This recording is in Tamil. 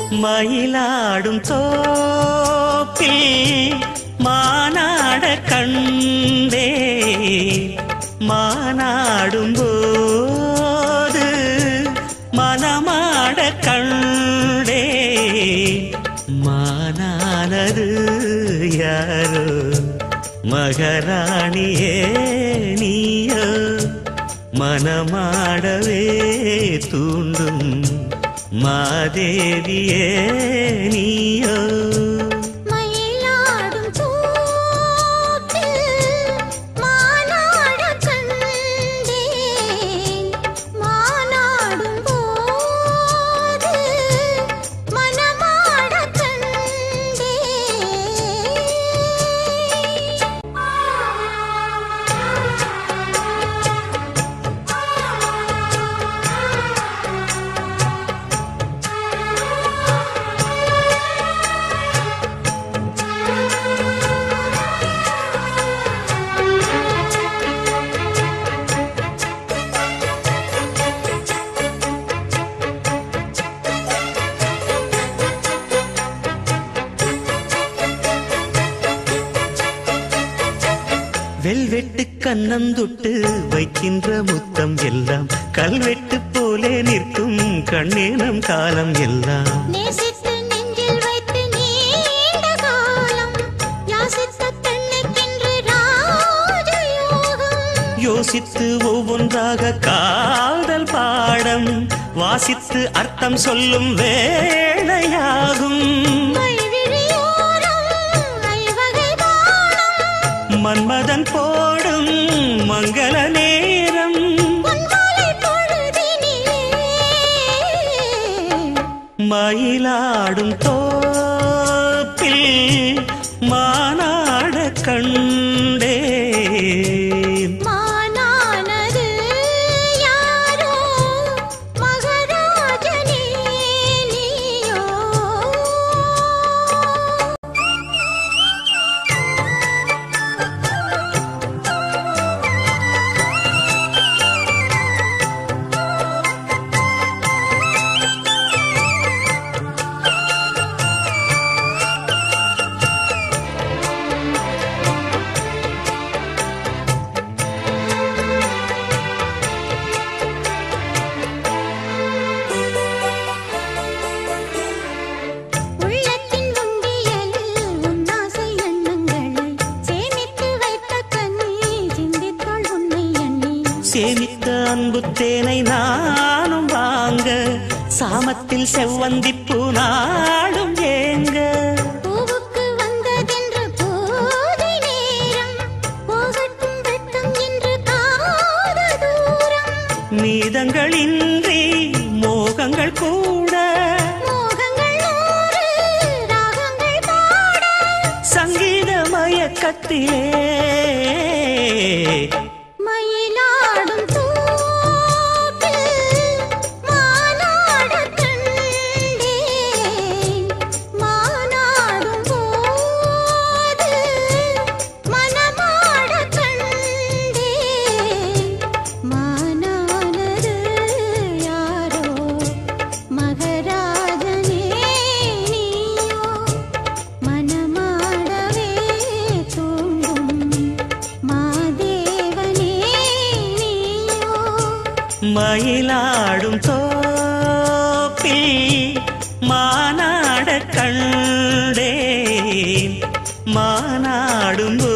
மயிலாடும் தோப்பில் மானாட கண்டே மானாடும் போது மனமாட கண்டே மானானது யாரோ மகராணியே நீயோ மனமாடவே தூண்டும் மாதேவியே நீயோ மயிலாடும் தோப்பில் மானாடக் கண்டேன். மானாடும் போது மனமாடக் வெல்வெட்டு கண்ணந்துட்டு வைக்கின்ற முத்தம் எல்லாம் கல்வெட்டு போலே நிற்கும் கண்ணேனம் காலம் எல்லாம் நேசித்து நெஞ்சில் வைத்து நீண்ட காலம் யாசித்த பெண்ணுக்கென்று ராஜயோகம் யோசித்து ஒவ்வொன்றாக காதல் பாடம் வாசித்து அர்த்தம் சொல்லும் வேளையாகும் மைவிழியோரம் ஐவகை தானம் மன்மதன் போடும் மங்கள நேரம் பொன்மாலை பொழுதினிலே மயிலாடும் தோப்பில் மானாட கண்டேன் மானானது யாரோ மகராஜனே நீயோ உள்ளத்தின் உண்டியலில் உன்னாசை எண்ணங்களை சேமித்து வைத்த கண்ணி சிந்தித்தாள் உன்னை எண்ணி சேமித்த அன்பு தேனை நானும் வாங்க சாமத்தில் செவ்வந்திப்பூ நாடும் ஏங்க பூவுக்கு வந்ததென்று போதை நேரம் போகட்டும் வெட்கம் என்று காத தூரம் மீதங்களின்றி மோகங்கள் கூட மோகங்கள் நூறு ராகங்கள் பாட சங்கீத மயக்கத்திலே மயிலாடும் தோப்பில் மானாடக் கண்டேன். மானாடும் போது மனமாடக் கண்டேன். மானானது யாரோ மகராஜனே நீயோ மனமாடவே தூண்டும் மாதேவனே நீயோ மயிலாடும் தோப்பில் மானாட கண்டேன் மானாடும்